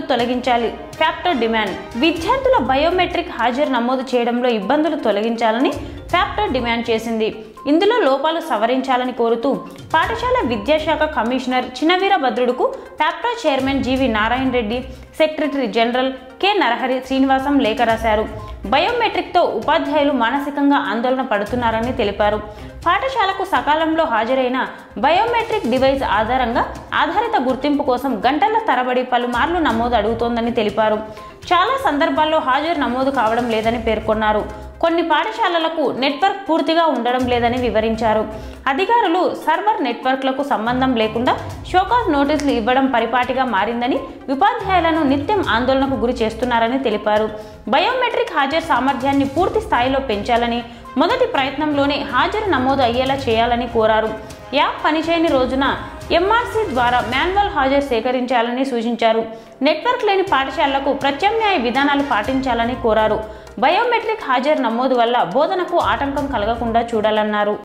తొలగించాలి ఫ్యాప్టో డిమాండ్ విద్యార్థుల బయోమెట్రిక్ హాజరు నమోదు చేయడంలో ఇబ్బందులు తొలగించాలని ఫ్యాప్టో డిమాండ్ చేసింది ఇందులో లోపాలు సవరించాలని కోరుతూ పాఠశాల విద్యాశాఖ కమిషనర్ చినవీరభద్రుడుకు FAPTO chairman G V Narayana Reddy secretary general K Narahari శ్రీనివాసం లేఖ రాశారు బయోమెట్రిక్తో ఉపాధ్యాయులు మానసికంగా ఆందోళన పడుతున్నారని తెలిపారు పాఠశాలకు సకాలంలో హాజరైన బయోమెట్రిక్ డివైస్ ఆధారంగా ఆధారిత గుర్తింపు కోసం గంటల తరబడి పలుమార్లు నమోదు అడుగుతోందని తెలిపారు చాలా సందర్భాల్లో హాజరు నమోదు కావడం లేదని పేర్కొన్నారు కొన్ని పాఠశాలలకు నెట్వర్క్ పూర్తిగా ఉండడం లేదని వివరించారు అధికారులు సర్వర్ నెట్వర్క్లకు సంబంధం లేకుండా షోకాజ్ నోటీసులు ఇవ్వడం పరిపాటిగా మారిందని ఉపాధ్యాయులను నిత్యం ఆందోళనకు గురి చేస్తున్నారని తెలిపారు బయోమెట్రిక్ హాజరు సామర్థ్యాన్ని పూర్తి స్థాయిలో పెంచాలని మొదటి ప్రయత్నంలోనే హాజరు నమోదు అయ్యేలా చేయాలని కోరారు యాప్ పనిచేయని రోజున ఎంఆర్సీ ద్వారా మాన్యువల్ హాజరు సేకరించాలని సూచించారు నెట్వర్క్ లేని పాఠశాలలకు ప్రత్యామ్నాయ విధానాలు పాటించాలని కోరారు బయోమెట్రిక్ హాజరు నమోదు వల్ల బోధనకు ఆటంకం కలగకుండా చూడాలన్నారు